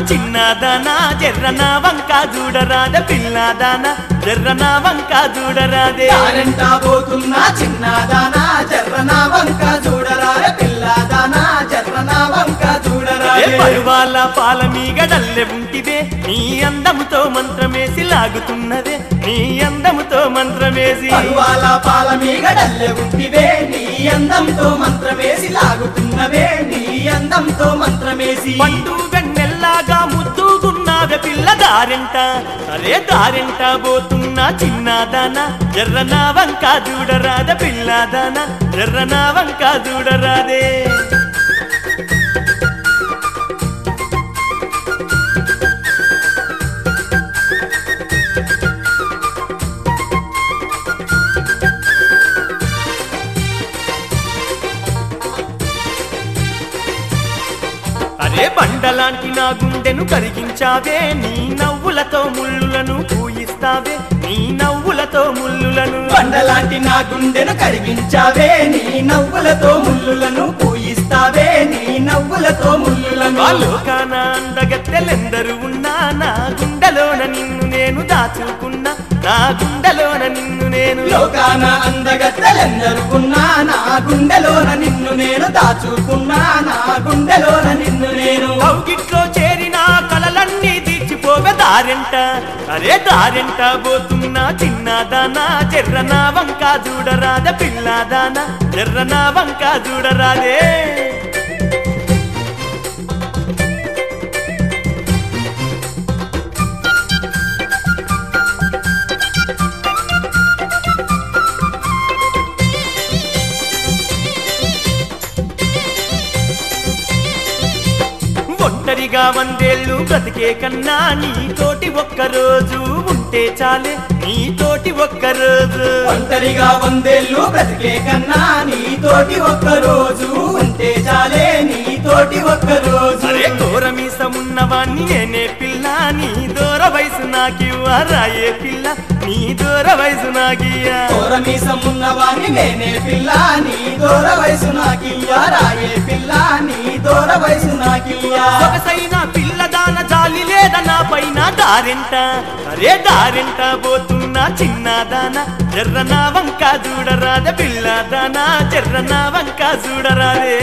చిన్నదానా జర్రన వంక చూడరాద పిల్లదానా జర్రన వంక చూడరాదే దారంటా పోతున్నా చిన్నదానా జర్రన వంక చూడరారే పిల్లదానా జర్రన వంక ఏ చూడరారే పరువాల పాల మీగడల్లె ఉంటివే నీ అందముతో మంత్రమేసి లాగుతున్నదే నీ అందముతో మంత్రమేసి పరువాల పాల మీగడల్లె ఉంటివే నీ అందంతో మంత్రమేసి లాగుతున్నవే నీ అందంతో మంత్రమేసి పండు వెన్నెల్లాగా ముద్దుగున్నావే పిల్ల దారెంట అరే దారెంట పోతున్నా చిన్నదానా జర్రన వంక చూడరాద పిల్లదానా జర్రన వంక చూడరాదే అరే బండలాంటి నా గుండెను కరిగించావే నీ నవ్వులతో ముళ్ళులను పూయిస్తావే నీ నవ్వులతో ముళ్ళులను బండలాంటి నా గుండెను కరిగించావే నీ నవ్వులతో ముల్లులను పూయిస్తావే నీ నవ్వులతో ముల్లులను లోకాన అందగత్తెలెందరూ ఉన్నా నా గుండెలోన నిన్ను నేను దాచుకున్నా నా గుండెలోన నిన్ను నేను లోకాన అందగత్తెలెందరూ ఉన్నా నా గుండెలోన నిన్ను నేను దాచుకున్నా నా గుండెలోన నిన్ను నేను కౌగిట్లో చేరిన కలలన్నీ తీర్చిపోవే దారెంట అరే దారెంట పోతున్నా చిన్నదానా జర్రనా వంక చూడరాద పిల్లదానా జర్రనా వంక చూడరాదే ఒంటరిగా వందేళ్ళు బ్రతికే కన్నా నీతోటి ఒక్కరోజు ఉంటే చాలే నీతోటి ఒక్కరోజు ఒంటరిగా వందేళ్ళు బ్రతికే కన్నా నీతోటి ఒక్కరోజు ఉంటే చాలే నీతోటి ఒక్కరోజు అరే ఘోరమీసమున్నవాణ్ణి నేనే పిల్ల నీ దూర వయసు నాకివ్వరాయే పిల్ల నీ దూర వయసు నాకియ్యా దూరమీసం ఉన్నవాణ్ణి నేనే పిల్ల నీ దూర వయసు నాకియ్యా రాయే పిల్ల నీ దూర వయసు నాకియ్యా సొగసైన పిల్లదాన జాలి లేద నా పైన దారెంట అరే దారెంట పోతున్నా చిన్నదాన జర్రన వంక చూడరాద పిల్లదానా జర్రన వంక చూడరాదే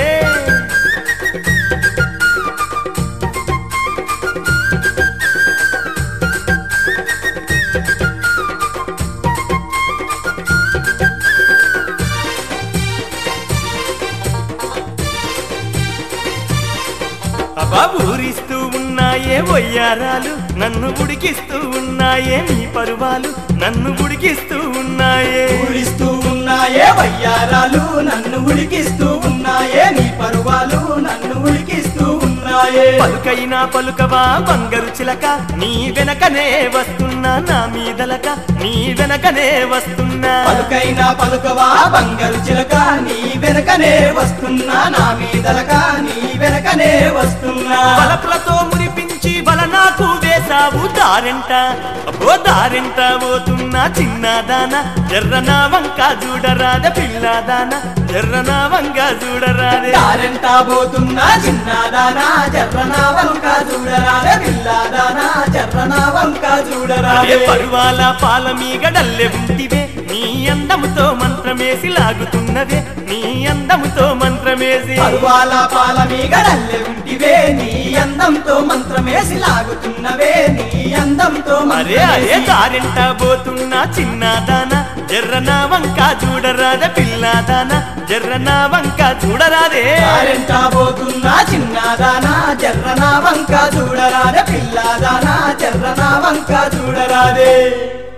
అబ్బా ఊరిస్తూ ఉన్నాయే వయ్యారాలు నన్ను ఉడికిస్తూ ఉన్నాయే నీ పరువాలు నన్ను ఉడికిస్తూ ఉన్నాయే ఊరిస్తూ ఉన్నాయే వయ్యారాలు నన్ను ఉడికిస్తూ ఉన్నాయే నీ పరువాలు నన్ను ఉడికిస్తూ ఉన్నాయే పలుకైనా పలుకవా బంగారు చిలక నీ వెనకనే వస్తున్నా నా మీదలక నీ వెనకనే వస్తున్నా పలుకైనా పలుకవా బంగారు చిలక నీ వెనకనే వస్తున్నా నా మీదలక నీ వెనకనే వస్తున్నా బలపులతో మురిపించి బల నాకు వేసావు దారెంట అబ్బో దారెంట పోతున్నా చిన్నదానా జర్రన వంక చూడరాద పిల్లదానా జర్రన వంక చూడరాదే దారెంటా పోతున్నా చిన్నదానా జర్రనా వంక చూడరాదే పిల్లదానా జర్రనా వంక అరే చూడరాదే పరువాల పాల మీగడల్లె ఉంటివే నీ అందముతో మంత్రమేసి లాగుతున్నవే నీ అందముతో మంత్రమేసి పరువాల పాల మీగడల్లె ఉంటివే నీ అందంతో మంత్రమేసి లాగుతున్నవే నీ అందంతో అరే అరే మంత్రమేసి దారెంట పోతున్నా చిన్నదానా జర్రన వంక చూడరాద పిల్లదానా జర్రన వంక చూడరాదే దారెంటా పోతున్నా చిన్నదానా జర్రనా వంక చూడరాదే పిల్లదానా జర్రనా వంక చూడరాదే